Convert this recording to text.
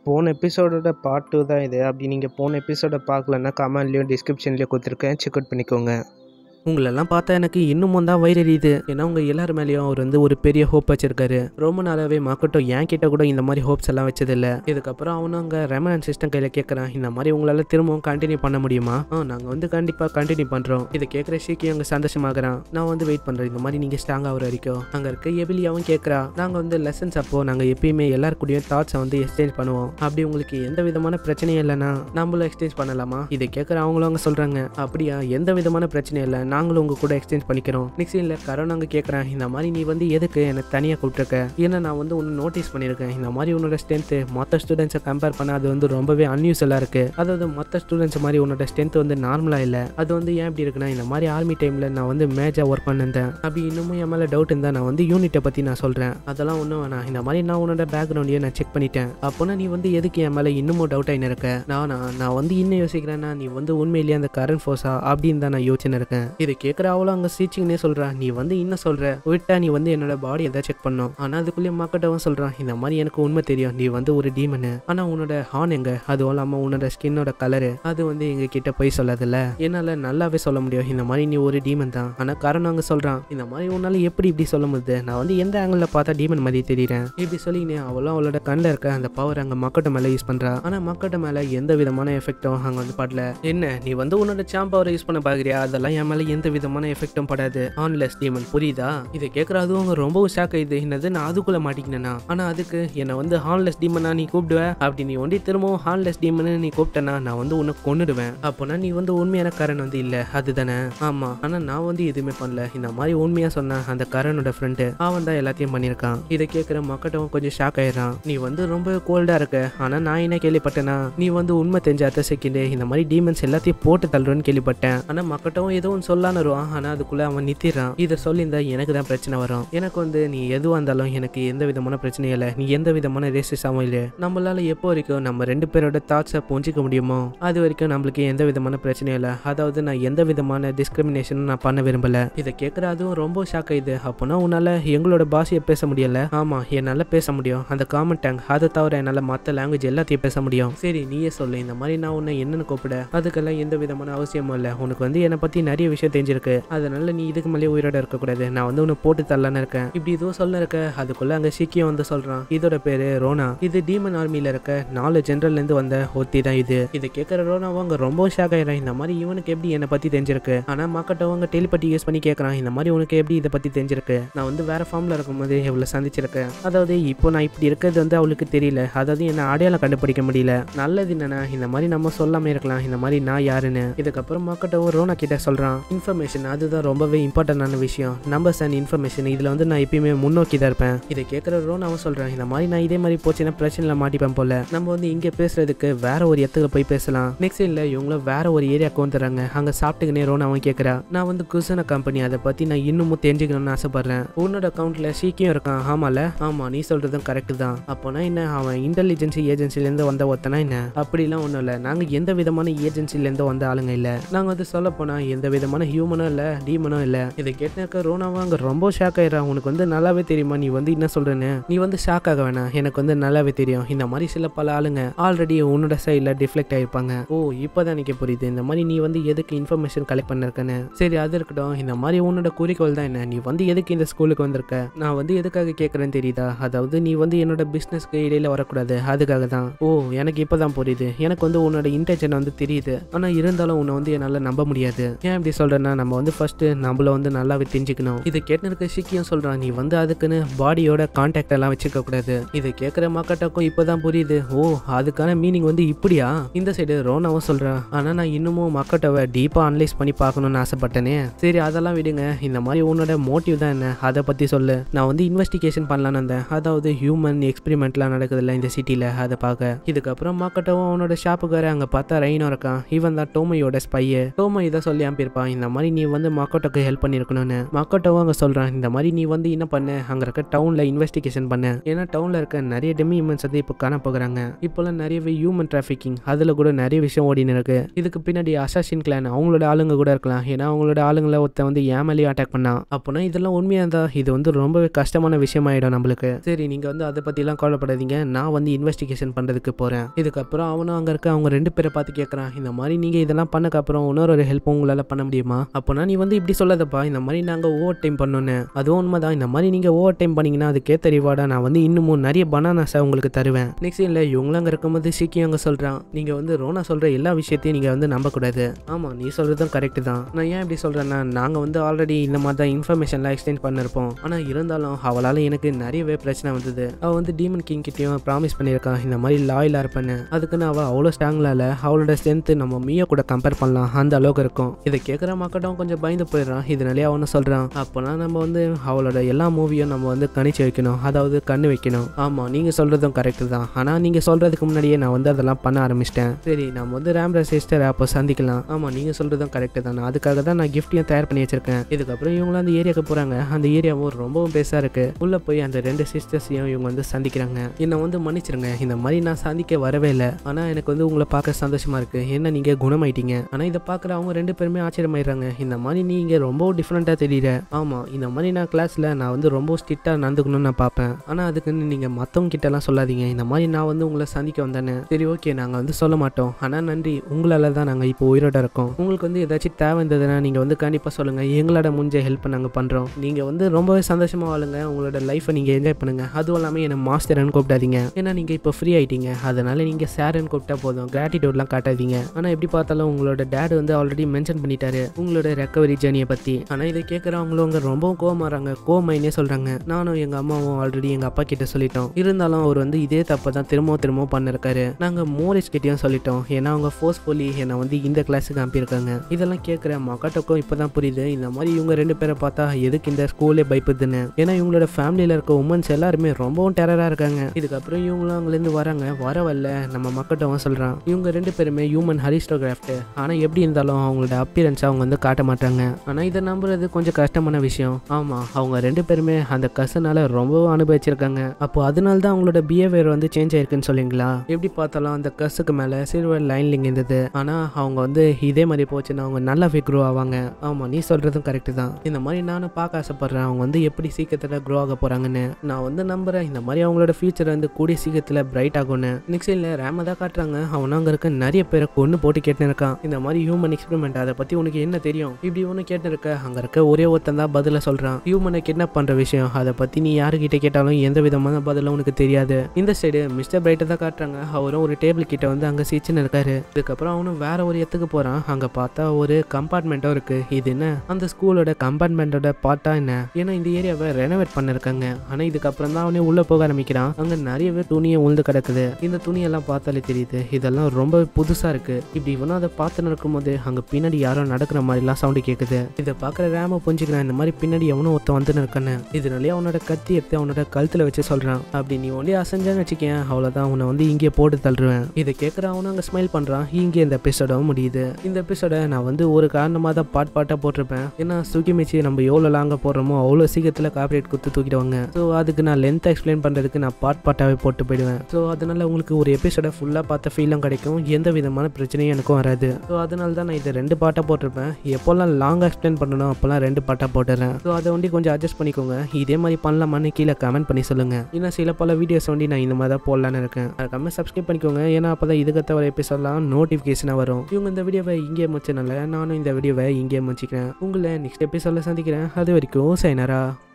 போன எபிசோடோட part two தான் இது அப்படி நீங்கள் போன எபிசோடை பார்க்கலன்னா கமெண்ட்லேயும் டிஸ்கிரிப்ஷன்லேயும் கொடுத்துருக்கேன் செக் அவுட் பண்ணிக்கோங்க உங்களெல்லாம் பார்த்தா எனக்கு இன்னமும் தான் வயிறு எரியுது ஏன்னா உங்கள் எல்லார் மேலேயும் அவர் வந்து ஒரு பெரிய ஹோப் வச்சிருக்காரு ரொம்ப நாளாவே மக்கட்டும் என் கிட்ட கூட இந்த மாதிரி ஹோப்ஸ் எல்லாம் வச்சதில்ல இதுக்கப்புறம் அவனும் அங்கே ரெமனன் சிஸ்டம் கையில் கேட்குறான் இந்த மாதிரி உங்களால் திரும்பவும் கண்டினியூ பண்ண முடியுமா ஆ நாங்கள் வந்து கண்டிப்பாக கண்டினியூ பண்ணுறோம் இதை கேட்குற ஷீக்கி அங்கே சந்தோஷமாகறான் நான் வந்து வெயிட் பண்ணுறேன் இந்த மாதிரி நீங்கள் ஸ்ட்ராங் ஆகிற வரைக்கும் அங்கே இருக்க எபிலியாவும் கேட்குறா நாங்கள் வந்து லெசன்ஸ் அப்போ நாங்கள் எப்பயுமே எல்லார் கூடயும் தாட்ஸை வந்து எக்ஸ்சேஞ்ச் பண்ணுவோம் அப்படி உங்களுக்கு எந்த விதமான பிரச்சனையும் இல்லைன்னா நம்மளும் எக்ஸ்சேஞ்ச் பண்ணலாமா இதை கேட்குற அவங்களும் அவங்க சொல்கிறாங்க அப்படியா எந்த விதமான பிரச்சனையும் இல்லை நாங்களும் உங்க கூட எக்ஸ்சேஞ்ச் பண்ணிக்கிறோம் நெக்ஸ்ட் இல்லை கரோன் அங்கே கேட்குறேன் இந்த மாதிரி நீ வந்து எதுக்கு எனக்கு தனியாக கூப்பிட்டுருக்க ஏன்னா நான் வந்து ஒன்று நோட்டீஸ் பண்ணியிருக்கேன் இந்த மாதிரி உன்னோட ஸ்ட்ரென்த்து மற்ற ஸ்டூடெண்ட்ஸை கம்பேர் பண்ண அது வந்து ரொம்பவே அன்யூஸ்வலாக இருக்கு அதாவது மற்ற ஸ்டூடெண்ட்ஸ் மாதிரி உன்னோட ஸ்ட்ரென்த் வந்து நார்மலாக இல்லை அது வந்து ஏன் இப்படி இருக்குன்னா இந்த மாதிரி ஆர்மி டைமில் நான் வந்து மேஜாக ஒர்க் பண்ணிருந்தேன் அப்படி இன்னமும் என் மேலே டவுட் இருந்தால் நான் வந்து யூனிட்டை பற்றி நான் சொல்கிறேன் அதெல்லாம் ஒன்றும் வேணாம் இந்த மாதிரி நான் உன்னோட பேக்ரவுண்டையும் நான் செக் பண்ணிட்டேன் அப்போனா நீ வந்து எதுக்கு என் மேலே இன்னமும் டவுட் ஆகின்னு இருக்க நானா நான் வந்து இன்னும் யோசிக்கிறேன்னா நீ வந்து உண்மையிலேயே அந்த கரண்ட் ஃபோர்ஸா அப்படின்னு தான் நான் யோசிச்சுன்னு இருக்கேன் இதை கேட்குற அவளும் அங்கே சீச்சிங்னே சொல்கிறா நீ வந்து இன்னும் சொல்கிற விட்டா நீ வந்து என்னோட பாடி எதாவது செக் பண்ணும் ஆனால் அதுக்குள்ளேயே மக்கட்டவும் சொல்கிறான் இந்த மாதிரி எனக்கு உண்மை தெரியும் நீ வந்து ஒரு டீமனு ஆனால் உன்னோட ஹார்ன் எங்க அதுவும் இல்லாமல் உன்னோட ஸ்கின்னோட கலரு அது வந்து எங்க கிட்ட போய் சொல்லாதுல்ல என்னால் நல்லாவே சொல்ல முடியும் இந்த மாதிரி நீ ஒரு டீமன் தான் ஆனால் காரணம் அங்கே சொல்கிறான் இந்த மாதிரி உன்னால் எப்படி இப்படி சொல்ல முடியுது நான் வந்து எந்த ஆங்கிளில் பார்த்தா டீமன் மாதிரி தெரியுறேன் இப்படி சொல்லினே அவளும் அவளோட கண்ணில் இருக்க அந்த பவர் அங்கே மக்கட்ட மேலே யூஸ் பண்ணுறா ஆனால் மக்கட்ட மேலே எந்த விதமான எஃபெக்டும் அங்கே வந்து படல என்ன நீ வந்து உன்னோட சாம் பவரை யூஸ் பண்ண பார்க்குறியா அதெல்லாம் என் மேலே எந்த விதமான எஃபெக்டும் படாது ஆன்லெஸ் டீமன் புரியுதா இதை கேட்குற அதுவும் அவங்க ரொம்பவும் ஷாக் ஆயிடுது என்னது நான் அதுக்குள்ள மாட்டிக்கினேனா ஆனால் அதுக்கு என்னை வந்து ஹார்ன்லெஸ் டீமனா நீ கூப்பிடுவ அப்படி நீ ஒண்டி திரும்பவும் ஹார்ன்லெஸ் டீமனு நீ கூப்பிட்டனா நான் வந்து உன்னை கொன்னுடுவேன் அப்போனா நீ வந்து உண்மையான கரண் வந்து இல்லை அதுதானே ஆமா ஆனால் நான் வந்து எதுவுமே பண்ணல இந்த மாதிரி உண்மையா சொன்ன அந்த கரனோட ஃப்ரெண்டு அவன் தான் எல்லாத்தையும் பண்ணியிருக்கான் இதை கேட்குற மக்கட்டும் கொஞ்சம் ஷாக் ஆயிடுறான் நீ வந்து ரொம்ப கோல்டா இருக்க ஆனால் நான் என்ன கேள்விப்பட்டேன்னா நீ வந்து உண்மை தெரிஞ்ச அடுத்த செகண்டு இந்த மாதிரி டீமன்ஸ் எல்லாத்தையும் போட்டு தள்ளுறேன்னு கேள்விப்பட்டேன் ஆனால் மக்கட்டும் எதுவும் சொல்லான்னு வருவான் ஆனால் அதுக்குள்ள அவன் நித்திடுறான் இதை சொல்லியிருந்தா எனக்கு தான் பிரச்சனை வரும் எனக்கு வந்து நீ எதுவாக இருந்தாலும் எனக்கு எந்த விதமான பிரச்சனையும் இல்லை நீ எந்த விதமான ரேசிஸாகவும் இல்லை நம்மளால எப்போ வரைக்கும் நம்ம ரெண்டு பேரோட தாட்ஸை புரிஞ்சிக்க முடியுமோ அது வரைக்கும் நம்மளுக்கு எந்த விதமான பிரச்சனையும் இல்லை அதாவது நான் எந்த விதமான டிஸ்கிரிமினேஷனும் நான் பண்ண விரும்பல இதை கேட்குற அதுவும் ரொம்ப ஷாக் ஆயிடுது அப்போனா உன்னால எங்களோட பாஷையை பேச முடியல ஆமா என்னால் பேச முடியும் அந்த காமன் டேங் அதை தவிர என்னால் மற்ற லாங்குவேஜ் எல்லாத்தையும் பேச முடியும் சரி நீயே சொல்லு இந்த மாதிரி நான் உன்னை என்னன்னு கூப்பிட அதுக்கெல்லாம் எந்த விதமான அவசியமும் இல்லை உனக்கு வந்து என்னை பற்றி நிறைய விஷயம் தெரிஞ்சிருக்கு அதனால நீ இதுக்கு மேலே உயிரோட இருக்கக்கூடாது நான் வந்து உன்னை போட்டு தள்ளலான்னு இருக்கேன் இப்படி இதுவும் சொல்ல இருக்க அதுக்குள்ள அங்கே சீக்கியம் வந்து சொல்றான் இதோட பேரு ரோனா இது டீமன் ஆர்மியில இருக்க நாலு ஜென்ரல்ல இருந்து வந்த ஒத்தி தான் இது இதை கேட்குற ரோனாவும் அங்கே ரொம்ப ஷாக் ஆயிடுறான் இந்த மாதிரி இவனுக்கு எப்படி என்னை பத்தி தெரிஞ்சிருக்கு ஆனா மக்கட்டவங்க டெலிபட்டி யூஸ் பண்ணி கேட்கறான் இந்த மாதிரி உனக்கு எப்படி இதை பத்தி தெரிஞ்சிருக்கு நான் வந்து வேற ஃபார்ம்ல இருக்கும்போது இவளை சந்திச்சிருக்கேன் அதாவது இப்போ நான் இப்படி இருக்கிறது வந்து அவளுக்கு தெரியல அதாவது என்ன அடையாளம் கண்டுபிடிக்க முடியல நல்லது என்னன்னா இந்த மாதிரி நம்ம சொல்லாம இருக்கலாம் இந்த மாதிரி நான் யாருன்னு இதுக்கப்புறம் மக்கட்டவும் ரோனா கிட்ட சொல்றான் இன்ஃபர்மேஷன் அதுதான் ரொம்பவே இம்பார்ட்டன்டான விஷயம் நம்பர்ஸ் அண்ட் இன்ஃபர்மேஷன் இதுல வந்து நான் எப்பயுமே முன்னோக்கி தான் இருப்பேன் இதை கேட்குற ரோன் அவன் சொல்றான் இந்த மாதிரி நான் இதே மாதிரி போச்சுன்னா பிரச்சனைல மாட்டிப்பேன் போல நம்ம வந்து இங்க பேசுறதுக்கு வேற ஒரு இடத்துக்கு போய் பேசலாம் நெக்ஸ்ட் இல்ல இவங்களும் வேற ஒரு ஏரியாவுக்கு வந்துடுறாங்க அங்க சாப்பிட்டுக்கினே ரோன் அவன் கேட்கறா நான் வந்து குசன கம்பெனி அதை பத்தி நான் இன்னமும் தெரிஞ்சுக்கணும்னு ஆசைப்படுறேன் உன்னோட அக்கௌண்ட்ல சீக்கியம் இருக்கான் ஆமால ஆமா நீ சொல்றதும் கரெக்ட் தான் அப்போனா என்ன அவன் இன்டெலிஜென்சி ஏஜென்சில இருந்து வந்த ஒருத்தனா என்ன அப்படிலாம் ஒன்றும் இல்லை நாங்க எந்த விதமான ஏஜென்சில இருந்து வந்த ஆளுங்க இல்ல நாங்க வந்து சொல்ல போனா எந்த விதமான ஹியூமனும் இல்ல டீமனும் இல்ல இதை கேட்டு ரோனாவும் அங்க ரொம்ப ஷாக் ஆயிடுறான் உனக்கு வந்து நல்லாவே தெரியுமா நீ வந்து என்ன சொல்றேன்னு நீ வந்து ஷாக் ஆக வேணாம் எனக்கு வந்து நல்லாவே தெரியும் இந்த மாதிரி சில பல ஆளுங்க ஆல்ரெடி உன்னோட சைடில் டிஃப்ளெக்ட் ஆயிருப்பாங்க ஓ இப்போதான் எனக்கு புரியுது இந்த மாதிரி நீ வந்து எதுக்கு இன்ஃபர்மேஷன் கலெக்ட் பண்ணிருக்கன்னு சரி அது இருக்கட்டும் இந்த மாதிரி உன்னோட குறிக்கோள் தான் என்ன நீ வந்து எதுக்கு இந்த ஸ்கூலுக்கு வந்திருக்க நான் வந்து எதுக்காக கேட்குறேன்னு தெரியுதா அதாவது நீ வந்து என்னோட பிஸ்னஸ்க்கு இடையில வரக்கூடாது அதுக்காக தான் ஓ எனக்கு இப்போதான் புரியுது எனக்கு வந்து உன்னோட இன்டென்ஷன் வந்து தெரியுது ஆனால் இருந்தாலும் உன்னை வந்து என்னால் நம்ப முடியாது ஏன் இப்படி சொல்றேன்னா நம்ம வந்து ஃபர்ஸ்ட் நம்மள வந்து நல்லாவே தெரிஞ்சுக்கணும் இது கேட்டு இருக்க சிக்கியம் சொல்றான் நீ வந்து அதுக்குன்னு பாடியோட கான்டாக்ட் எல்லாம் வச்சுக்க கூடாது இது கேட்குற மக்கட்டாக்கும் இப்போதான் புரியுது ஓ அதுக்கான மீனிங் வந்து இப்படியா இந்த சைடு ரோனாவும் சொல்றான் ஆனா நான் இன்னமும் மக்கட்டவை டீப்பா அனலைஸ் பண்ணி பார்க்கணும்னு ஆசைப்பட்டேனே சரி அதெல்லாம் விடுங்க இந்த மாதிரி உன்னோட மோட்டிவ் தான் என்ன அதை பத்தி சொல்லு நான் வந்து இன்வெஸ்டிகேஷன் பண்ணலான்னு வந்தேன் அதாவது ஹியூமன் எக்ஸ்பெரிமெண்ட்லாம் நடக்குதுல்ல இந்த சிட்டில அதை பார்க்க இதுக்கப்புறம் மக்கட்டவும் அவனோட ஷாப்புக்கார அங்க பார்த்தா ரெயினும் இருக்கான் இவன் தான் டோமையோட ஸ்பைய டோமோ இதை சொல்லி அனுப்பியிருப்பான் இந்த இந்த மாதிரி நீ வந்து மக்கோட்டோக்கு ஹெல்ப் பண்ணியிருக்கணும்னு மக்கோட்டோவும் அங்கே சொல்கிறான் இந்த மாதிரி நீ வந்து என்ன பண்ண அங்கே இருக்க டவுனில் இன்வெஸ்டிகேஷன் பண்ண ஏன்னா டவுனில் இருக்க நிறைய டெமி ஹியூமன்ஸ் வந்து இப்போ காண போகிறாங்க இப்போல்லாம் நிறையவே ஹியூமன் டிராஃபிக்கிங் அதில் கூட நிறைய விஷயம் ஓடின்னு இருக்கு இதுக்கு பின்னாடி அசாசின் கிளான் அவங்களோட ஆளுங்க கூட இருக்கலாம் ஏன்னா அவங்களோட ஆளுங்களை ஒருத்தன் வந்து ஏமலையும் அட்டாக் பண்ணான் அப்போனா இதெல்லாம் உண்மையாக இருந்தா இது வந்து ரொம்பவே கஷ்டமான விஷயமாயிடும் நம்மளுக்கு சரி நீங்கள் வந்து அதை பற்றிலாம் கவலைப்படாதீங்க நான் வந்து இன்வெஸ்டிகேஷன் பண்ணுறதுக்கு போகிறேன் இதுக்கப்புறம் அவனும் அங்கே இருக்க அவங்க ரெண்டு பேரை பார்த்து கேட்குறான் இந்த மாதிரி நீங்கள் இதெல்லாம் பண்ணக்கப்புறம் இன்னொரு ஒரு ஹெல்ப் உங்களால் பண்ண முடியுமா அப்போனா நீ வந்து இப்படி சொல்லாதப்பா இந்த மாதிரி நாங்கள் ஓவர் டைம் பண்ணோன்னு அதுவும் உண்மைதான் இந்த மாதிரி நீங்கள் ஓவர் டைம் பண்ணீங்கன்னா அதுக்கேற்ற ரிவார்டாக நான் வந்து இன்னமும் நிறைய பனானாஸை உங்களுக்கு தருவேன் நெக்ஸ்ட் இல்லை இவங்களும் அங்கே இருக்கும்போது சீக்கியம் அங்கே சொல்கிறான் நீங்கள் வந்து ரோனா சொல்கிற எல்லா விஷயத்தையும் நீங்கள் வந்து நம்பக்கூடாது ஆமாம் நீ சொல்கிறதும் கரெக்டு தான் நான் ஏன் இப்படி சொல்கிறேன்னா நாங்கள் வந்து ஆல்ரெடி இந்த மாதிரி தான் இன்ஃபர்மேஷன்லாம் எக்ஸ்சேஞ்ச் பண்ணிருப்போம் ஆனால் இருந்தாலும் அவளால் எனக்கு நிறையவே பிரச்சனை வந்தது அவள் வந்து டீமன் கிங் கிட்டேயும் ப்ராமிஸ் பண்ணியிருக்கான் இந்த மாதிரி லாயலாக இருப்பேன்னு அதுக்குன்னு அவள் அவ்வளோ ஸ்ட்ராங்ல இல்லை அவளோட ஸ்ட்ரென்த்து நம்ம மீயோ கூட கம்பேர் பண்ணலாம் அந்த அளவுக்கு இருக்கும் இதை கேட்குற மக்களும் கொஞ்சம் பயந்து போயிடுறான் இதனாலே அவனு சொல்கிறான் அப்போனா நம்ம வந்து அவளோட எல்லா மூவியும் நம்ம வந்து கணிச்சு வைக்கணும் அதாவது கண்ணு வைக்கணும் ஆமாம் நீங்கள் சொல்கிறதும் கரெக்டு தான் ஆனால் நீங்கள் சொல்கிறதுக்கு முன்னாடியே நான் வந்து அதெல்லாம் பண்ண ஆரம்பிச்சிட்டேன் சரி நம்ம வந்து ரேம்ரா சிஸ்டர் அப்போ சந்திக்கலாம் ஆமாம் நீங்கள் சொல்கிறதும் கரெக்டு தான் நான் அதுக்காக தான் நான் கிஃப்ட்டையும் தயார் பண்ணி வச்சிருக்கேன் இதுக்கப்புறம் இவங்களும் அந்த ஏரியாவுக்கு போகிறாங்க அந்த ஏரியாவும் ரொம்பவும் பெருசாக இருக்கு உள்ளே போய் அந்த ரெண்டு சிஸ்டர்ஸையும் இவங்க வந்து சந்திக்கிறாங்க என்னை வந்து மன்னிச்சிருங்க இந்த மாதிரி நான் சந்திக்க வரவே இல்லை ஆனால் எனக்கு வந்து உங்களை பார்க்க சந்தோஷமா இருக்கு என்ன நீங்கள் குணமாயிட்டீங்க ஆனால் இதை பார்க்குற அவங்க ரெண்டு பேருமே ஆச்சரியமாயிடுறாங்க இந்த மாதிரி நீங்க ரொம்ப டிஃப்ரெண்ட்டாக தெரியல ஆமாம் இந்த மாதிரி நான் கிளாஸில் நான் வந்து ரொம்ப ஸ்ட்ரிக்டாக நடந்துக்கணும்னு நான் பார்ப்பேன் ஆனால் அதுக்குன்னு நீங்கள் மற்றவங்க கிட்டலாம் சொல்லாதீங்க இந்த மாதிரி நான் வந்து உங்களை சந்திக்க வந்தேன்னு சரி ஓகே நாங்கள் வந்து சொல்ல மாட்டோம் ஆனால் நன்றி உங்களால் தான் நாங்கள் இப்போ உயிரோட இருக்கோம் உங்களுக்கு வந்து ஏதாச்சும் தேவை இருந்ததுன்னா நீங்கள் வந்து கண்டிப்பாக சொல்லுங்கள் எங்களோட முடிஞ்ச ஹெல்ப் நாங்கள் பண்ணுறோம் நீங்கள் வந்து ரொம்பவே சந்தோஷமாக வாழுங்க உங்களோட லைஃப்பை நீங்கள் என்ஜாய் பண்ணுங்கள் அதுவும் இல்லாமல் என்னை மாஸ்டர்னு கூப்பிடாதீங்க ஏன்னா நீங்கள் இப்போ ஃப்ரீ ஆயிட்டீங்க அதனால நீங்கள் சார்னு கூப்பிட்டா போதும் கிராட்டிடியூட்லாம் காட்டாதீங்க ஆனால் எப்படி பார்த்தாலும் உங்களோட டேட் வந்து ஆல்ரெடி மென்ஷன் பண்ணிட்டாரு உங்களோட ரெக்கவரி ஜேர்னியை பற்றி ஆனால் இதை கேட்குறவங்களும் அவங்க ரொம்பவும் கோவமாறாங்க கோமைனே சொல்கிறாங்க நானும் எங்கள் அம்மாவும் ஆல்ரெடி எங்கள் அப்பா கிட்ட சொல்லிட்டோம் இருந்தாலும் அவர் வந்து இதே தப்பை தான் திரும்பவும் திரும்பவும் பண்ணிருக்காரு நாங்கள் மோரிஸ் கிட்டேயும் சொல்லிட்டோம் ஏன்னா அவங்க ஃபோர்ஸ்ஃபுல்லி என்னை வந்து இந்த கிளாஸுக்கு அனுப்பியிருக்காங்க இதெல்லாம் கேட்குற மக்காட்டோக்கும் இப்போ தான் புரியுது இந்த மாதிரி இவங்க ரெண்டு பேரை பார்த்தா எதுக்கு இந்த ஸ்கூலே பயப்புதுன்னு ஏன்னா இவங்களோட ஃபேமிலியில் இருக்க உமன்ஸ் எல்லாருமே ரொம்பவும் டெரராக இருக்காங்க இதுக்கப்புறம் இவங்களும் அங்கேருந்து வராங்க வர வரல நம்ம மக்கட்டவும் சொல்கிறான் இவங்க ரெண்டு பேருமே ஹியூமன் ஹரிஸ்டோகிராஃப்ட் ஆனால் எப்படி இருந்தாலும் அவங்களோட அப்பியரன்ஸ் அவங்க வந்து காட்ட மாட்டாங்க ஆனால் இதை நம்புறது கொஞ்சம் கஷ்டமான விஷயம் ஆமாம் அவங்க ரெண்டு பேருமே அந்த கசனால ரொம்பவும் அனுபவிச்சிருக்காங்க அப்போ அதனால தான் அவங்களோட பிஹேவியர் வந்து சேஞ்ச் ஆயிருக்குன்னு சொல்லுங்களா எப்படி பார்த்தாலும் அந்த கஸுக்கு மேலே சில்வர் லைன்லிங் இருந்தது ஆனால் அவங்க வந்து இதே மாதிரி போச்சுன்னா அவங்க நல்லாவே க்ரோ ஆவாங்க ஆமாம் நீ சொல்கிறதும் கரெக்டு தான் இந்த மாதிரி நானும் பார்க்க ஆசைப்பட்றேன் அவங்க வந்து எப்படி சீக்கிரத்தில் க்ரோ ஆக போகிறாங்கன்னு நான் வந்து நம்புகிறேன் இந்த மாதிரி அவங்களோட ஃபியூச்சர் வந்து கூடிய சீக்கிரத்தில் பிரைட் ஆகும்னு நெக்ஸ்ட் இல்லை ரேம தான் காட்டுறாங்க அவனும் அங்கே இருக்க நிறைய பேரை கொண்டு போட்டு கேட்டுன்னு இருக்கான் இந்த மாதிரி ஹியூமன் எக்ஸ்பெரிமெண்ட் அதை பற்றி உனக்கு என்ன தெரியும் இப்படி ஒன்று கேட்டு இருக்க அங்கே இருக்க ஒரே ஒருத்தன் தான் பதில சொல்கிறான் ஹியூமனை கிட்னாப் பண்ணுற விஷயம் அதை பற்றி நீ யாருக்கிட்ட கேட்டாலும் எந்த விதமான பதிலும் உனக்கு தெரியாது இந்த சைடு மிஸ்டர் பிரைட்டை தான் காட்டுறாங்க அவரும் ஒரு டேபிள் கிட்ட வந்து அங்கே சீச்சுன்னு இருக்காரு இதுக்கப்புறம் அவனும் வேற ஒரு இடத்துக்கு போகிறான் அங்கே பார்த்தா ஒரு கம்பார்ட்மெண்ட்டும் இருக்கு இது என்ன அந்த ஸ்கூலோட கம்பார்ட்மெண்ட்டோட பார்ட்டா என்ன ஏன்னா இந்த ஏரியாவை ரெனோவேட் பண்ணிருக்காங்க ஆனால் இதுக்கப்புறம் தான் அவனே உள்ளே போக ஆரம்பிக்கிறான் அங்கே நிறையவே துணியை உழுந்து கிடக்குது இந்த துணியெல்லாம் பார்த்தாலே தெரியுது இதெல்லாம் ரொம்ப புதுசாக இருக்கு இப்படி இவனும் அதை பார்த்துன்னு இருக்கும்போது அங்கே பின்னாடி யாரோ நடக்கிற மாதிரிலாம் சவுண்டு கேட்குது இதை பார்க்குற ரேம புரிஞ்சுக்கிறான் இந்த மாதிரி பின்னாடி எவனும் ஒருத்தன் வந்துன்னு இருக்கானு இதனாலே அவனோட கத்தி எடுத்து அவனோட கழுத்தில் வச்சு சொல்கிறான் அப்படி நீ ஒன்றே அசைஞ்சான்னு வச்சுக்கேன் அவ்வளோதான் அவனை வந்து இங்கே போட்டு தள்ளுவேன் இதை கேட்குற அவனும் அங்கே ஸ்மைல் பண்ணுறான் இங்கே இந்த எபிசோடவும் முடியுது இந்த எபிசோட நான் வந்து ஒரு காரணமாக தான் பாட் பாட்டாக போட்டிருப்பேன் ஏன்னா சுகிமிச்சி நம்ம எவ்வளோ லாங்க போடுறோமோ அவ்வளோ சீக்கிரத்தில் காப்பிரைட் கொடுத்து தூக்கிடுவாங்க ஸோ அதுக்கு நான் லென்த் எக்ஸ்பிளைன் பண்ணுறதுக்கு நான் பாட் பாட்டாகவே போட்டு போயிடுவேன் ஸோ அதனால உங்களுக்கு ஒரு எபிசோட ஃபுல்லாக பார்த்த ஃபீலும் கிடைக்கும் எந்த விதமான பிரச்சனையும் எனக்கும் வராது ஸோ அதனால தான் நான் இதை ரெண்டு பாட்டாக போட்டிருப்பேன் எப்போல்லாம் லாங் எக்ஸ்பிளைன் பண்ணணும் அப்போல்லாம் ரெண்டு பாட்டாக போட்டுறேன் ஸோ அதை வண்டி கொஞ்சம் அட்ஜஸ்ட் பண்ணிக்கோங்க இதே மாதிரி பண்ணலாமான்னு கீழே கமெண்ட் பண்ணி சொல்லுங்க இன்னும் சில பல வீடியோஸ் வண்டி நான் இந்த மாதிரி தான் போடலான்னு இருக்கேன் அதுக்காம சப்ஸ்கிரைப் பண்ணிக்கோங்க ஏன்னா அப்போ தான் இதுக்கு தவிர எபிசோட்லாம் நோட்டிஃபிகேஷனாக வரும் இவங்க இந்த வீடியோவை இங்கே முடிச்சனால நானும் இந்த வீடியோவை இங்கே முடிச்சிக்கிறேன் உங்களை நெக்ஸ்ட் எபிசோடில் சந்திக்கிறேன் அது வரைக்கும் சைனரா